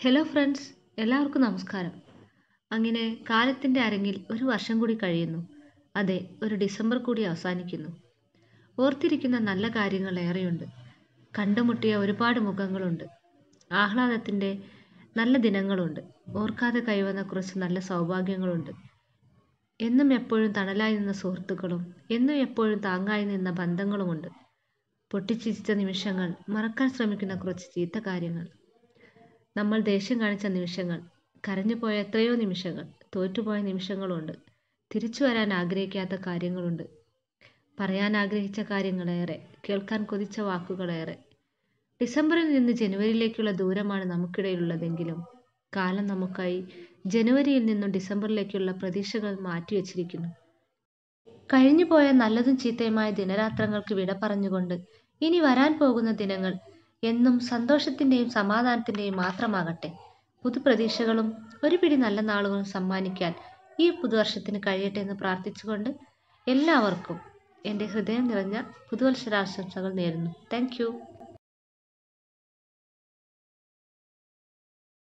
hello friends എല്ലാവർക്കും നമസ്കാരം അങ്ങനെ കാലത്തിൻ്റെ അരങ്ങിൽ ഒരു വർഷം കൂടി കഴിയുന്നു അതെ ഒരു ഡിസംബർ കൂടി അവസാനിക്കുന്നു ഓർത്തിരിക്കുന്ന നല്ല കാര്യങ്ങൾ ഏറെയുണ്ട് കണ്ടുമുട്ടിയ ഒരുപാട് മുഖങ്ങളുണ്ട് ആഹ്ലാദത്തിൻ്റെ നല്ല ദിനങ്ങളുണ്ട് ഓർക്കാതെ കൈവന്ന കുറച്ച് നല്ല സൗഭാഗ്യങ്ങളുണ്ട് എന്നും എപ്പോഴും തണലായി നിന്ന സുഹൃത്തുക്കളും എന്നും എപ്പോഴും താങ്ങായി നിന്ന ബന്ധങ്ങളുമുണ്ട് പൊട്ടിച്ചിരിച്ച നിമിഷങ്ങൾ മറക്കാൻ ശ്രമിക്കുന്ന കുറച്ച് ചീത്ത കാര്യങ്ങൾ നമ്മൾ ദേഷ്യം കാണിച്ച നിമിഷങ്ങൾ കരഞ്ഞുപോയ എത്രയോ നിമിഷങ്ങൾ തോറ്റുപോയ നിമിഷങ്ങളുണ്ട് തിരിച്ചു വരാൻ ആഗ്രഹിക്കാത്ത കാര്യങ്ങളുണ്ട് പറയാൻ ആഗ്രഹിച്ച കാര്യങ്ങളേറെ കേൾക്കാൻ കൊതിച്ച വാക്കുകളേറെ ഡിസംബറിൽ നിന്ന് ജനുവരിയിലേക്കുള്ള ദൂരമാണ് നമുക്കിടയിലുള്ളതെങ്കിലും കാലം നമുക്കായി ജനുവരിയിൽ നിന്നും ഡിസംബറിലേക്കുള്ള പ്രതീക്ഷകൾ മാറ്റിവെച്ചിരിക്കുന്നു കഴിഞ്ഞുപോയ നല്ലതും ചീത്തയുമായ ദിനരാത്രങ്ങൾക്ക് വിട പറഞ്ഞുകൊണ്ട് ഇനി വരാൻ പോകുന്ന ദിനങ്ങൾ എന്നും സന്തോഷത്തിൻ്റെയും സമാധാനത്തിൻ്റെയും മാത്രമാകട്ടെ പുതുപ്രതീക്ഷകളും ഒരു പിടി നല്ല നാളുകളും സമ്മാനിക്കാൻ ഈ പുതുവർഷത്തിന് കഴിയട്ടെ എന്ന് പ്രാർത്ഥിച്ചുകൊണ്ട് എല്ലാവർക്കും എൻ്റെ ഹൃദയം നിറഞ്ഞ പുതുവത്സരാശംസകൾ നേരുന്നു താങ്ക്